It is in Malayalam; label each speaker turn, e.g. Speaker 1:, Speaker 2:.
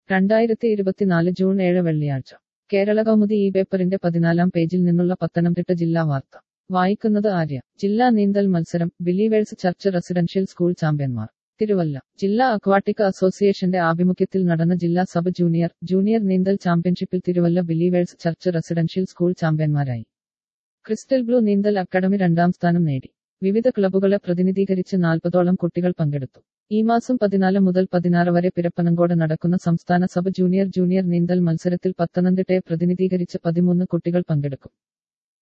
Speaker 1: രണ്ടായിരത്തി ഇരുപത്തിനാല് ജൂൺ ഏഴ് വെള്ളിയാഴ്ച കേരള കൗമുദി ഈ പേപ്പറിന്റെ പതിനാലാം പേജിൽ നിന്നുള്ള പത്തനംതിട്ട ജില്ലാ വാർത്ത വായിക്കുന്നത് ആര്യ ജില്ലാ നീന്തൽ മത്സരം ബിലീവേഴ്സ് ചർച്ച് റെസിഡൻഷ്യൽ സ്കൂൾ ചാമ്പ്യന്മാർ തിരുവല്ല ജില്ലാ അക്വാട്ടിക് അസോസിയേഷന്റെ ആഭിമുഖ്യത്തിൽ നടന്ന ജില്ലാ സബ് ജൂനിയർ ജൂനിയർ നീന്തൽ ചാമ്പ്യൻഷിപ്പിൽ Thiruvalla believers church residential school ചാമ്പ്യന്മാരായി ക്രിസ്റ്റൽ ബ്ലൂ നീന്തൽ അക്കാദമി രണ്ടാം സ്ഥാനം നേടി വിവിധ ക്ലബ്ബുകളെ പ്രതിനിധീകരിച്ച് നാൽപ്പതോളം കുട്ടികൾ പങ്കെടുത്തു ഈ മാസം പതിനാല് മുതൽ പതിനാറ് വരെ പിരപ്പനങ്കോട് നടക്കുന്ന സംസ്ഥാന സബ് ജൂനിയർ ജൂനിയർ നീന്തൽ മത്സരത്തിൽ പത്തനംതിട്ടയെ പ്രതിനിധീകരിച്ച് പതിമൂന്ന് കുട്ടികൾ പങ്കെടുക്കും